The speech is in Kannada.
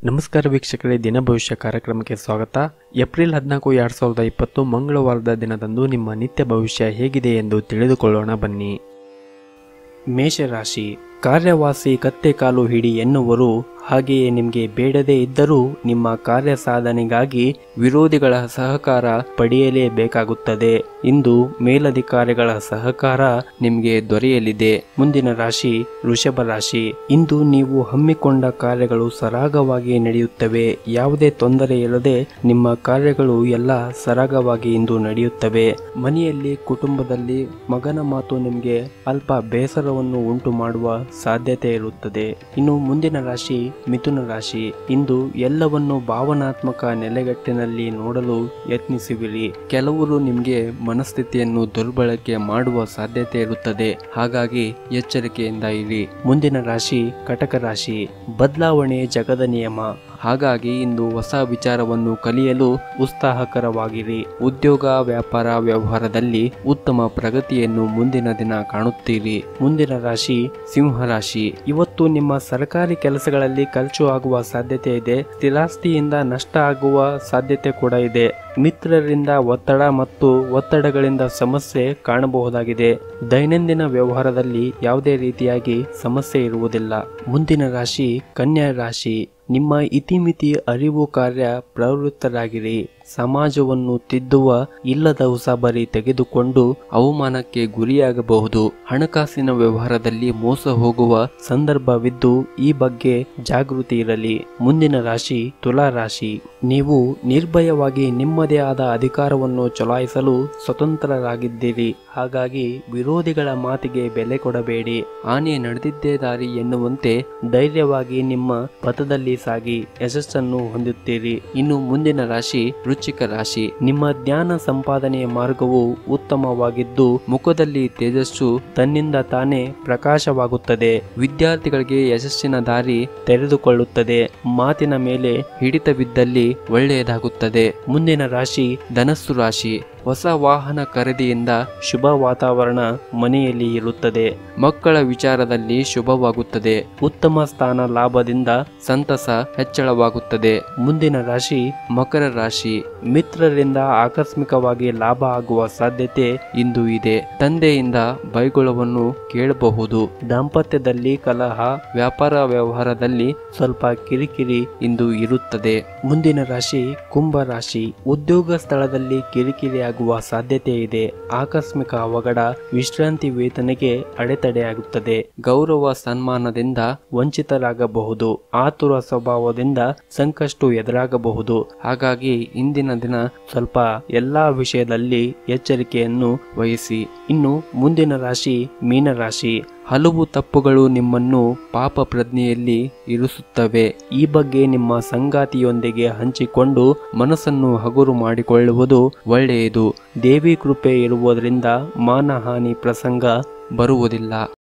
ನಮಸ್ಕಾರ ವೀಕ್ಷಕರೇ ದಿನ ಭವಿಷ್ಯ ಕಾರ್ಯಕ್ರಮಕ್ಕೆ ಸ್ವಾಗತ ಏಪ್ರಿಲ್ ಹದಿನಾಲ್ಕು ಎರಡು ಸಾವಿರದ ಇಪ್ಪತ್ತು ಮಂಗಳವಾರದ ದಿನದಂದು ನಿಮ್ಮ ನಿತ್ಯ ಭವಿಷ್ಯ ಹೇಗಿದೆ ಎಂದು ತಿಳಿದುಕೊಳ್ಳೋಣ ಬನ್ನಿ ಮೇಷರಾಶಿ ಕಾರ್ಯವಾಸಿ ಕತ್ತೆ ಕಾಲು ಹಿಡಿ ಎನ್ನುವರು ಹಾಗೆಯೇ ನಿಮಗೆ ಬೇಡದೇ ಇದ್ದರೂ ನಿಮ್ಮ ಕಾರ್ಯ ಸಾಧನೆಗಾಗಿ ವಿರೋಧಿಗಳ ಸಹಕಾರ ಪಡೆಯಲೇಬೇಕಾಗುತ್ತದೆ ಇಂದು ಮೇಲಧಿಕಾರಿಗಳ ಸಹಕಾರ ನಿಮಗೆ ದೊರೆಯಲಿದೆ ಮುಂದಿನ ರಾಶಿ ವೃಷಭ ರಾಶಿ ಇಂದು ನೀವು ಹಮ್ಮಿಕೊಂಡ ಕಾರ್ಯಗಳು ಸರಾಗವಾಗಿ ನಡೆಯುತ್ತವೆ ಯಾವುದೇ ತೊಂದರೆ ಇಲ್ಲದೆ ನಿಮ್ಮ ಕಾರ್ಯಗಳು ಎಲ್ಲ ಸರಾಗವಾಗಿ ಇಂದು ನಡೆಯುತ್ತವೆ ಮನೆಯಲ್ಲಿ ಕುಟುಂಬದಲ್ಲಿ ಮಗನ ಮಾತು ನಿಮಗೆ ಅಲ್ಪ ಬೇಸರವನ್ನು ಉಂಟು ಮಾಡುವ ಸಾಧ್ಯತೆ ಇರುತ್ತದೆ ಇನ್ನು ಮುಂದಿನ ರಾಶಿ ಮಿಥುನ ರಾಶಿ ಇಂದು ಎಲ್ಲವನ್ನು ಭಾವನಾತ್ಮಕ ನೆಲೆಗಟ್ಟಿನಲ್ಲಿ ನೋಡಲು ಯತ್ನಿಸುವಿರಿ ಕೆಲವರು ನಿಮಗೆ ಮನಸ್ಥಿತಿಯನ್ನು ದುರ್ಬಳಕೆ ಮಾಡುವ ಸಾಧ್ಯತೆ ಇರುತ್ತದೆ ಹಾಗಾಗಿ ಎಚ್ಚರಿಕೆಯಿಂದ ಇರಿ ಮುಂದಿನ ರಾಶಿ ಕಟಕ ರಾಶಿ ಬದಲಾವಣೆ ಜಗದ ನಿಯಮ ಹಾಗಾಗಿ ಇಂದು ಹೊಸ ವಿಚಾರವನ್ನು ಕಲಿಯಲು ಉತ್ಸಾಹಕರವಾಗಿರಿ ಉದ್ಯೋಗ ವ್ಯಾಪಾರ ವ್ಯವಹಾರದಲ್ಲಿ ಉತ್ತಮ ಪ್ರಗತಿಯನ್ನು ಮುಂದಿನ ದಿನ ಕಾಣುತ್ತೀರಿ ಮುಂದಿನ ರಾಶಿ ಸಿಂಹ ರಾಶಿ ಇವತ್ತು ನಿಮ್ಮ ಸರ್ಕಾರಿ ಕೆಲಸಗಳಲ್ಲಿ ಖರ್ಚು ಆಗುವ ಸಾಧ್ಯತೆ ಇದೆ ಸ್ಥಿರಾಸ್ತಿಯಿಂದ ನಷ್ಟ ಆಗುವ ಸಾಧ್ಯತೆ ಕೂಡ ಇದೆ ಮಿತ್ರರಿಂದ ಒತ್ತಡ ಮತ್ತು ಒತ್ತಡಗಳಿಂದ ಸಮಸ್ಯೆ ಕಾಣಬಹುದಾಗಿದೆ ದೈನಂದಿನ ವ್ಯವಹಾರದಲ್ಲಿ ಯಾವುದೇ ರೀತಿಯಾಗಿ ಸಮಸ್ಯೆ ಇರುವುದಿಲ್ಲ ಮುಂದಿನ ರಾಶಿ ಕನ್ಯಾ ರಾಶಿ ನಿಮ್ಮ ಇತಿಮಿತಿ ಅರಿವು ಕಾರ್ಯ ಪ್ರವೃತ್ತರಾಗಿರಿ ಸಮಾಜವನ್ನು ತಿದ್ದುವ ಇಲ್ಲದ ಉಸಾಬರಿ ತೆಗೆದುಕೊಂಡು ಅವಮಾನಕ್ಕೆ ಗುರಿಯಾಗಬಹುದು ಹಣಕಾಸಿನ ವ್ಯವಹಾರದಲ್ಲಿ ಮೋಸ ಹೋಗುವ ಸಂದರ್ಭವಿದ್ದು ಈ ಬಗ್ಗೆ ಜಾಗೃತಿ ಇರಲಿ ಮುಂದಿನ ರಾಶಿ ತುಲಾ ರಾಶಿ ನೀವು ನಿರ್ಭಯವಾಗಿ ನಿಮ್ಮದೇ ಆದ ಅಧಿಕಾರವನ್ನು ಚಲಾಯಿಸಲು ಸ್ವತಂತ್ರರಾಗಿದ್ದೀರಿ ಹಾಗಾಗಿ ವಿರೋಧಿಗಳ ಮಾತಿಗೆ ಬೆಲೆ ಕೊಡಬೇಡಿ ಆನೆ ನಡೆದಿದ್ದೇ ದಾರಿ ಎನ್ನುವಂತೆ ಧೈರ್ಯವಾಗಿ ನಿಮ್ಮ ಪಥದಲ್ಲಿ ಸಾಗಿ ಯಶಸ್ಸನ್ನು ಹೊಂದುತ್ತೀರಿ ಇನ್ನು ಮುಂದಿನ ರಾಶಿ ವೃಶ್ಚಿಕ ರಾಶಿ ನಿಮ್ಮ ಜ್ಞಾನ ಸಂಪಾದನೆಯ ಮಾರ್ಗವು ಉತ್ತಮವಾಗಿದ್ದು ಮುಖದಲ್ಲಿ ತೇಜಸ್ಸು ತನ್ನಿಂದ ತಾನೇ ಪ್ರಕಾಶವಾಗುತ್ತದೆ ವಿದ್ಯಾರ್ಥಿಗಳಿಗೆ ಯಶಸ್ಸಿನ ದಾರಿ ತೆರೆದುಕೊಳ್ಳುತ್ತದೆ ಮಾತಿನ ಮೇಲೆ ಹಿಡಿತವಿದ್ದಲ್ಲಿ ಒಳ್ಳೆಯದಾಗುತ್ತದೆ ಮುಂದಿನ ರಾಶಿ ಧನಸ್ಸು ರಾಶಿ ಹೊಸ ವಾಹನ ಖರೀದಿಯಿಂದ ಶುಭ ವಾತಾವರಣ ಮನೆಯಲ್ಲಿ ಇರುತ್ತದೆ ಮಕ್ಕಳ ವಿಚಾರದಲ್ಲಿ ಶುಭವಾಗುತ್ತದೆ ಉತ್ತಮ ಸ್ಥಾನ ಲಾಭದಿಂದ ಸಂತಸ ಹೆಚ್ಚಳವಾಗುತ್ತದೆ ಮುಂದಿನ ರಾಶಿ ಮಕರ ರಾಶಿ ಮಿತ್ರರಿಂದ ಆಕಸ್ಮಿಕವಾಗಿ ಲಾಭ ಆಗುವ ಸಾಧ್ಯತೆ ಇಂದು ಇದೆ ತಂದೆಯಿಂದ ಬೈಗುಳವನ್ನು ಕೇಳಬಹುದು ದಾಂಪತ್ಯದಲ್ಲಿ ಕಲಹ ವ್ಯಾಪಾರ ವ್ಯವಹಾರದಲ್ಲಿ ಸ್ವಲ್ಪ ಕಿರಿಕಿರಿ ಇಂದು ಇರುತ್ತದೆ ಮುಂದಿನ ರಾಶಿ ಕುಂಭ ರಾಶಿ ಉದ್ಯೋಗ ಸ್ಥಳದಲ್ಲಿ ಕಿರಿಕಿರಿ ಆಗುವ ಸಾಧ್ಯತೆ ಇದೆ ಆಕಸ್ಮಿಕ ಅವಘಡ ವಿಶ್ರಾಂತಿ ವೇತನೆಗೆ ಅಡೆತಡೆಯಾಗುತ್ತದೆ ಗೌರವ ಸನ್ಮಾನದಿಂದ ವಂಚಿತರಾಗಬಹುದು ಆತುರ ಸ್ವಭಾವದಿಂದ ಸಂಕಷ್ಟ ಎದುರಾಗಬಹುದು ಹಾಗಾಗಿ ಇಂದಿನ ದಿನ ಸ್ವಲ್ಪ ಎಲ್ಲಾ ವಿಷಯದಲ್ಲಿ ಎಚ್ಚರಿಕೆಯನ್ನು ವಹಿಸಿ ಇನ್ನು ಮುಂದಿನ ರಾಶಿ ಮೀನರಾಶಿ ಹಲವು ತಪ್ಪುಗಳು ನಿಮ್ಮನ್ನು ಪಾಪ ಪ್ರಜ್ಞೆಯಲ್ಲಿ ಇರಿಸುತ್ತವೆ ಈ ಬಗ್ಗೆ ನಿಮ್ಮ ಸಂಗಾತಿಯೊಂದಿಗೆ ಹಂಚಿಕೊಂಡು ಮನಸ್ಸನ್ನು ಹಗುರು ಮಾಡಿಕೊಳ್ಳುವುದು ಒಳ್ಳೆಯದು ದೇವಿ ಕೃಪೆ ಇರುವುದರಿಂದ ಮಾನಹಾನಿ ಪ್ರಸಂಗ ಬರುವುದಿಲ್ಲ